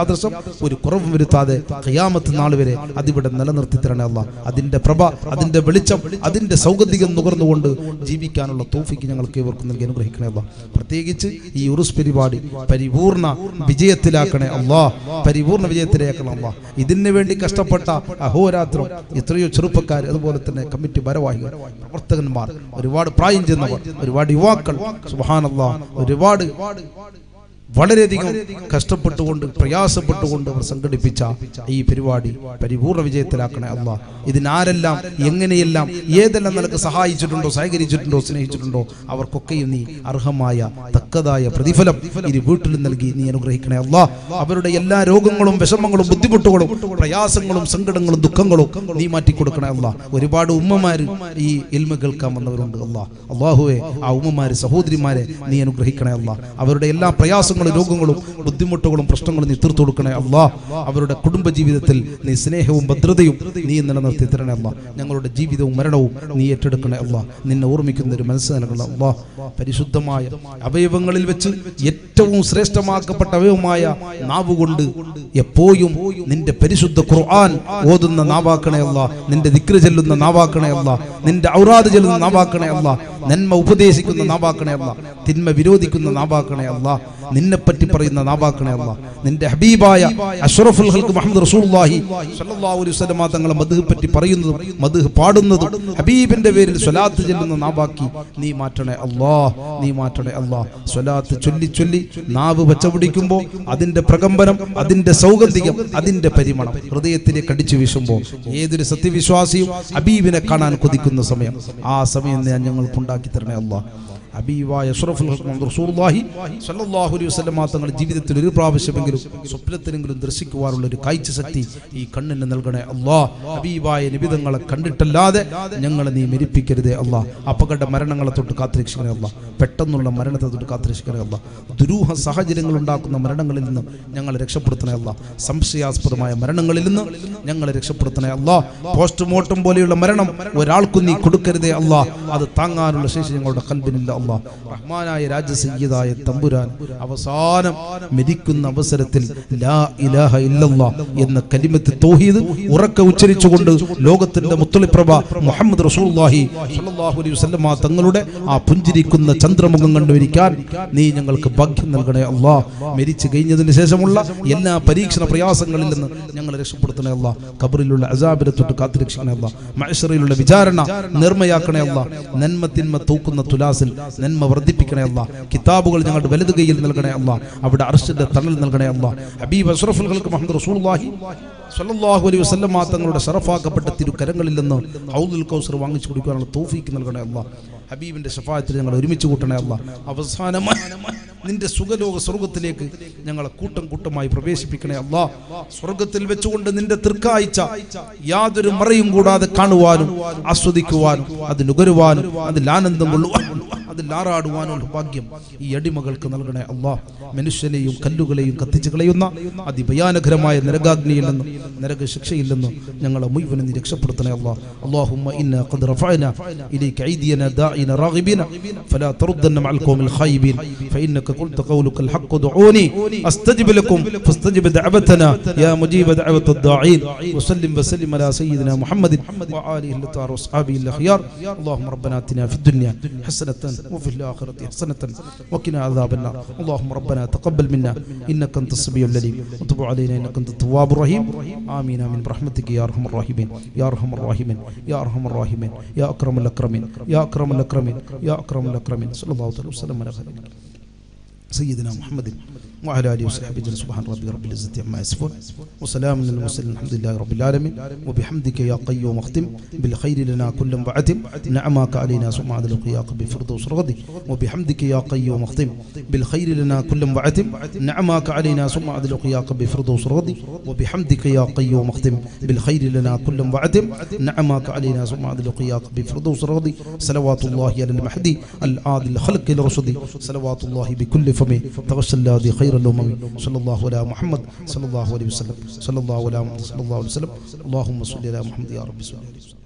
യാദർശം ഒരു കുറവും വരുത്താതെ ഖിയാമത്ത് നാൾ വരെ അതിവിടെ നിലനിർത്തി തരണേ അല്ല അതിന്റെ പ്രഭ അതിന്റെ വെളിച്ചം അതിന്റെ സൗഗന്ധികം നുകർന്നുകൊണ്ട് ജീവിക്കാനുള്ള തോഫിക്ക് ഞങ്ങൾക്ക് ഇവർക്ക് നൽകി അനുഗ്രഹിക്കണേ അല്ല പ്രത്യേകിച്ച് ഈ ഉറുസ് പരിപാടി പരിപൂർണ വിജയത്തിലാക്കണേ അല്ലാ പരിപൂർണ വിജയത്തിലാക്കണം അല്ലാ ഇതിനു വേണ്ടി കഷ്ടപ്പെട്ട അഹോരാത്രം എത്രയോ ചെറുപ്പക്കാർ അതുപോലെ തന്നെ കമ്മിറ്റി ഭാരവാഹികൾ പ്രവർത്തകന്മാർ ഒരുപാട് പ്രായം ചെന്നവർ ഒരുപാട് യുവാക്കൾ സുബാനല്ല ഒരുപാട് വളരെയധികം കഷ്ടപ്പെട്ടുകൊണ്ട് പ്രയാസപ്പെട്ടുകൊണ്ട് അവർ സംഘടിപ്പിച്ച ഈ പരിപാടി പരിപൂർണ വിജയത്തിലാക്കണേ അല്ല ഇതിനാരെല്ലാം എങ്ങനെയെല്ലാം ഏതെല്ലാം നിലക്ക് സഹായിച്ചിട്ടുണ്ടോ സഹകരിച്ചിട്ടുണ്ടോ സ്നേഹിച്ചിട്ടുണ്ടോ അവർക്കൊക്കെയും നീ അർഹമായ തക്കതായ പ്രതിഫലം ഇരു വീട്ടിലും നൽകി നീ അനുഗ്രഹിക്കണേ അല്ല അവരുടെ എല്ലാ രോഗങ്ങളും വിഷമങ്ങളും ബുദ്ധിമുട്ടുകളും പ്രയാസങ്ങളും സങ്കടങ്ങളും ദുഃഖങ്ങളും നീ മാറ്റി കൊടുക്കണേ അല്ല ഒരുപാട് ഉമ്മമാര് ഈ ഇൽമ കേൾക്കാൻ വന്നവരുണ്ട് അല്ല അള്ളാഹുവെ ആ ഉമ്മമാര് സഹോദരിമാരെ നീ അനുഗ്രഹിക്കണേ അല്ല അവരുടെ എല്ലാ പ്രയാസങ്ങളും രോഗങ്ങളും ബുദ്ധിമുട്ടുകളും പ്രശ്നങ്ങളും നീ തീർത്തു കൊടുക്കണേ അല്ലാ അവരുടെ കുടുംബ ജീവിതത്തിൽ നീ സ്നേഹവും ഭദ്രതയും നീ നിലനിർത്തി തരണേ അല്ല ഞങ്ങളുടെ ജീവിതവും മരണവും നീ ഏറ്റെടുക്കണേ അല്ല നിന്നെ ഓർമ്മിക്കുന്ന ഒരു മനസ്സ് നൽകണം അല്ലാ പരിശുദ്ധമായ അവയവങ്ങളിൽ വെച്ച് ഏറ്റവും ശ്രേഷ്ഠമാക്കപ്പെട്ട അവയവമായ നാവ് കൊണ്ട് എപ്പോഴും നിന്റെ പരിശുദ്ധ ഖുർആൻ ഓതുന്ന നാവാക്കണേ അല്ല നിന്റെ ദിക്ര ചെല്ലുന്ന നാവാക്കണേ അല്ല നിന്റെ ഔറാദ് ചെല്ലുന്ന നാവാക്കണേ അല്ല നന്മ ഉപദേശിക്കുന്ന നാവാക്കണേ അല്ല തിന്മ വിരോധിക്കുന്ന നാവാക്കണേ അല്ല നിന്നെ പറ്റി പറയുന്ന നാവാക്കണേ അല്ല നിന്റെ ഹബീബായ അഷ്റഫുൽ ഹൽക്ക് മുഹമ്മദ് റസൂലുള്ളാഹി സ്വല്ലല്ലാഹു അലൈഹി വസല്ലം തങ്ങളെ മദ്ഹ് പറ്റി പറയുന്നതും മദ്ഹ് പാടുന്നതും ഹബീബിന്റെ പേരിൽ സ്വലാത്ത് ചെല്ലുന്ന നാവാക്കി നീ മാറ്റണേ അല്ലാ നീ മാറ്റണേ അല്ലാ സ്വലാത്ത് ചൊല്ലി ചൊല്ലി നാവ് പച്ചപിടിക്കുമ്പോൾ അതിന്റെ പ്രകമ്പനം അതിന്റെ സൗഗന്ധികം അതിന്റെ പരിമണം ഹൃദയത്തിലേക്ക് അടിച്ചു വീശുമ്പോൾ ഏതൊരു സത്യവിശ്വാസിയും ഹബീബിനെ കാണാൻ കൊതിക്കുന്ന സമയം ആ സമയം ഞാൻ ഞങ്ങൾക്ക് ഉണ്ടാക്കി തരണേ അല്ലാ ഹബീബായ അഷ്റഫുൽ ഹൽക്ക് മുഹമ്മദ് റസൂലുള്ളാഹി സ്വല്ലല്ലാഹു അലൈഹി വസല്ലം തങ്ങളുടെ ജീവിതത്തിൽ ഒരു പ്രാവശ്യമെങ്കിലും സ്വപ്നത്തിലെങ്കിലും ദർശിക്കുവാനുള്ള ഒരു കാഴ്ച ശക്തി ഈ കണ്ണിന് നൽകണേ അല്ലാ ഹബീബായ നിബിതങ്ങളെ കണ്ടിട്ടല്ലാതെ ഞങ്ങളെ നീ മരിപ്പിക്കരുതേ അല്ലാ അപകട മരണങ്ങളെ തൊട്ട് കാത്തിരക്ഷിക്കണേ അല്ലാ പെട്ടെന്നുള്ള മരണത്തെ തൊട്ട് കാത്തിരക്ഷിക്കണേ അല്ലാ ദുരൂഹ സാഹചര്യങ്ങൾ ഉണ്ടാക്കുന്ന മരണങ്ങളിൽ നിന്ന് ഞങ്ങളെ രക്ഷപ്പെടുത്തണേ അല്ലാ സംശയാസ്പദമായ മരണങ്ങളിൽ നിന്ന് ഞങ്ങളെ രക്ഷപ്പെടുത്തണേ അല്ലാ പോസ്റ്റ്മോർട്ടം പോലെയുള്ള മരണം ഒരാൾക്കും നീ കൊടുക്കരുതേ അല്ലാ അത് താങ്ങാനുള്ള ശേഷി ഞങ്ങളുടെ കൽബിനില്ല അല്ലാ റഹ്മാനായ രാജസയ്യതായ തമ്പുരാൻ അവസാനം മരിക്കുന്ന അവസരത്തിൽ ലാ ഇലാഹ ഇല്ലല്ലാ എന്ന കലിമത്ത് തൗഹീദ് ഉറക്കെ ഉച്ചരിച്ചുകൊണ്ട് ലോകത്തിന്റെ മുത്തളിപ്രഭ മുഹമ്മദ് റസൂലുള്ളാഹി സ്വല്ലല്ലാഹു അലൈഹി വസല്ലമ തങ്ങളുടെ ആ പുഞ്ചിരിക്കുന്ന ചന്ദ്രമുഖം കണ്ടുവരിക്കാൻ നീ ഞങ്ങൾക്ക് ഭാഗ്യം നൽകണേ അല്ലാ മരിച്ചു കഴിഞ്ഞതിന് ശേഷമുള്ള എല്ലാ പരീക്ഷണ പ്രയാസങ്ങളിൽ നിന്ന് ഞങ്ങളെ രക്ഷപ്പെടുത്തണേ അല്ലാ ഖബറിലുള്ള അസാബിനെ തൊട്ട് കാത്തുരക്ഷിക്കണേ അല്ലാ മഹ്ശറിലുള്ള വിചാരണ നിർമ്മയാക്കണേ അല്ലാ നന്മ തിന്മ തൂക്കുന്ന തുലാസിൽ നന്മ വർദ്ധിപ്പിക്കണേ അല്ലാ കിതാബുകൾ ഞങ്ങളുടെ വലത് കൈയിൽ നൽകണേ അല്ലാ അവിടെ അർഷന്റെ തണൽ നൽകണേ അല്ലാ ഹബീബ് അഷ്റഫുൽ ഖൽക്ക് മുഹമ്മദ് റസൂലുള്ളാഹി സ്വല്ലല്ലാഹു അലൈഹി വസല്ലം തങ്ങളുടെ ഷറഫാക്കപ്പെട്ട തിരുക്കരങ്ങളിൽ നിന്ന് ഹൗദുൽ കൗസർ വാങ്ങിച്ചു കുടിക്കാനുള്ള തൗഫീക്ക് നൽകണേ അല്ലാ ഹബീബിന്റെ ഷഫായത്തിൽ ഞങ്ങൾ ഒരുമിച്ച് കൂട്ടണേ അല്ലാ അവസാനമായി നിന്റെ സുഖലോക സ്വർഗത്തിലേക്ക് ഞങ്ങളെ കൂട്ടം കൂട്ടമായി പ്രവേശിപ്പിക്കണേ അല്ലാ സ്വർഗത്തിൽ വെച്ചുകൊണ്ട് നിന്റെ തൃക്കാഴ്ച യാതൊരു മറയും കൂടാതെ കാണുവാനും ആസ്വദിക്കുവാനും അത് നുകരുവാനും അതിൽ ആനന്ദം കൊള്ളുവാനും അതിൽ ആറാടുവാനുള്ള ഭാഗ്യം ഈ അടിമകൾക്ക് നൽകണേ അല്ലാ മനുഷ്യനെയും കല്ലുകളെയും കത്തിച്ചു കളയുന്ന അതിഭയാനകരമായ നരകാഗ്നിയിൽ നിന്നും നരക ശിക്ഷയിൽ നിന്നും ഞങ്ങളെ മുഴുവനും നീ രക്ഷപ്പെടുത്തണേ അല്ലാ അല്ലാഹുമ്മ ഇന്ന ഖദ് റഫഅന ഇലൈക ഐദിയന ദാഇന റാഗിബിന ഫലാ തറുദ്ദന മഅൽ ഖൗമിൽ ഖായിബിൻ فإنك قلت قولك الحق دعوني أستجب لكم فاستجب دعوتنا يا مجيب دعوة الداعين وسلم وسلم على سيدنا محمد وآله الأطهار وأصحابه الأخيار اللهم ربنا آتنا في الدنيا حسنة وفي الآخرة حسنة وقنا عذاب النار اللهم ربنا تقبل منا إنك أنت السميع العليم وتب علينا إنك أنت التواب الرحيم آمين آمين برحمتك يا أرحم الراحمين يا أرحم الراحمين يا أرحم الراحمين يا أكرم الأكرمين يا أكرم الأكرمين يا أكرم الأكرمين صلى الله عليه وسلم على خير سيدنا محمد وعلى اله وصحبه اجمعين سبحان ربك رب العزه عما يصفون وسلام على المرسلين الحمد لله رب العالمين وبحمدك يا قيوم اختم بالخير لنا كل بعتم نعماك علينا ثم عدل القياق بفردوس رغدي وبحمدك يا قيوم اختم بالخير لنا كل بعتم نعماك علينا ثم عدل القياق بفردوس رغدي وبحمدك يا قيوم اختم بالخير لنا كل بعتم نعماك علينا ثم عدل القياق بفردوس رغدي صلوات الله على المهدي العادل الخلق الرشدي صلوات الله بكل فم تغشى الذي خير الأمم صلى الله على محمد صلى الله عليه وسلم صلى الله على محمد صلى الله عليه وسلم اللهم صل على محمد يا رب صل عليه وسلم